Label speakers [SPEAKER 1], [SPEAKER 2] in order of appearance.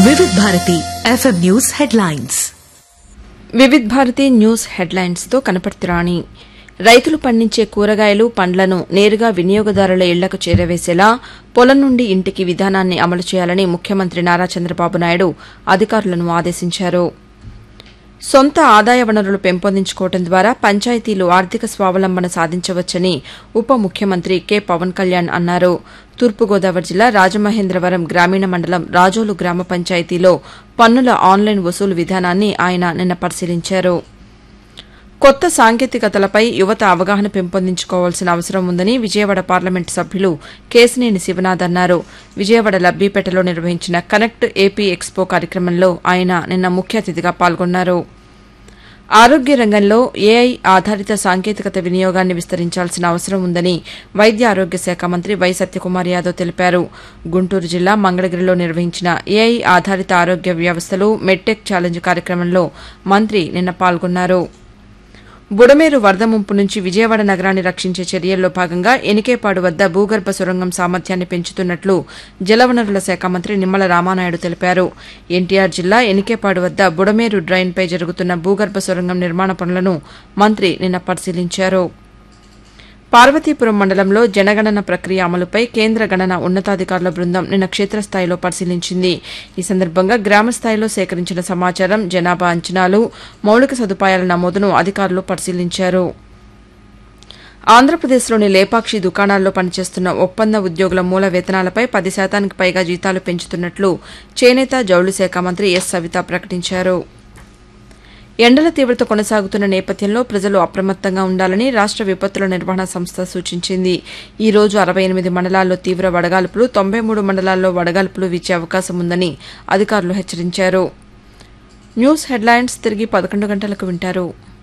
[SPEAKER 1] వివిధ Bharati FM news headlines
[SPEAKER 2] Vividh Bharati news హెడ్లైన్స్తో కనపడుతురాణి రైతులు పండించే కూరగాయలు పండ్లను నేరుగా వినియోగదారుల ఇళ్లకు చేరవేసేలా పొలం నుండి ఇంటికి విధానాన్ని అమలు చేయాలని ముఖ్యమంత్రి నారా చంద్రబాబు నాయుడు అధికారులను ఆదేశించారు సొంత ఆదాయ వనరులు పెంపొందించుకోవడం ద్వారా పంచాయతీలు ఆర్థిక స్వావలంబన సాధించవచ్చని ఉప ముఖ్యమంత్రి కె పవన్ కళ్యాణ్ అన్నారు తూర్పుగోదావరి జిల్లా రాజమహేంద్రవరం గ్రామీణ మండలం రాజోలు గ్రామ పంచాయతీలో పన్నుల ఆన్లైన్ వసూలు విధానాన్ని ఆయన నిన్న పరిశీలించారు కొత్త సాంకేతికతలపై యువత అవగాహన పెంపొందించుకోవాల్సిన అవసరం ఉందని విజయవాడ పార్లమెంటు సభ్యులు కేశినేని శివనాథ్ అన్నారు విజయవాడ లబ్బీపేటలో నిర్వహించిన కనెక్ట్ ఏపీ ఎక్స్పో కార్యక్రమంలో ఆయన నిన్న ముఖ్య అతిథిగా పాల్గొన్నారు ఆరోగ్య రంగంలో ఏఐ ఆధారిత సాంకేతికత వినియోగాన్ని విస్తరించాల్సిన అవసరం ఉందని వైద్య ఆరోగ్య శాఖ మంత్రి వై సత్యకుమార్ యాదవ్ తెలిపారు గుంటూరు జిల్లా మంగళగిరిలో నిర్వహించిన ఏఐ ఆధారిత ఆరోగ్య వ్యవస్థలు మెడ్టెక్ ఛాలెంజ్ కార్యక్రమంలో మంత్రి నిన్న పాల్గొన్నారు బుడమేరు వరద ముంపు నుంచి విజయవాడ నగరాన్ని రక్షించే చర్యల్లో భాగంగా ఎనికేపాడు వద్ద భూగర్భ సొరంగం సామర్థ్యాన్ని పెంచుతున్నట్లు జలవనరుల శాఖ మంత్రి నిమ్మల రామానాయుడు తెలిపారు ఎన్టీఆర్ జిల్లా ఎనికేపాడు వద్ద బుడమేరు డ్రైన్పై జరుగుతున్న భూగర్భ సొరంగం నిర్మాణ పనులను మంత్రి నిన్న పరిశీలించారు పార్వతీపురం మండలంలో జనగణన ప్రక్రియ అమలుపై కేంద్ర గణన ఉన్నతాధికారుల బృందం నిన్న క్షేత్రస్థాయిలో పరిశీలించింది ఈ సందర్భంగా గ్రామస్థాయిలో సేకరించిన సమాచారం జనాభా అంచనాలు మౌలిక సదుపాయాల నమోదును అధికారులు పరిశీలించారు ఆంధ్రప్రదేశ్లోని లేపాక్షి దుకాణాల్లో పనిచేస్తున్న ఒప్పంద ఉద్యోగుల మూల వేతనాలపై పది శాతానికి పైగా జీతాలు పెంచుతున్నట్లు చేనేత జౌళి శాఖ మంత్రి ఎస్ సవిత ప్రకటించారు ఎండల తీవ్రత కొనసాగుతున్న నేపథ్యంలో ప్రజలు అప్రమత్తంగా ఉండాలని రాష్ట విపత్తుల నిర్వహణ సంస్థ సూచించింది ఈ రోజు అరవై ఎనిమిది మండలాల్లో తీవ్ర వడగాల్పులు తొంభై మూడు మండలాల్లో వడగాల్పులు వీచే అవకాశం ఉందని అధికారులు హెచ్చరించారు న్యూస్ హెడ్లైన్స్ తిరిగి పదకొండు గంటలకు వింటారు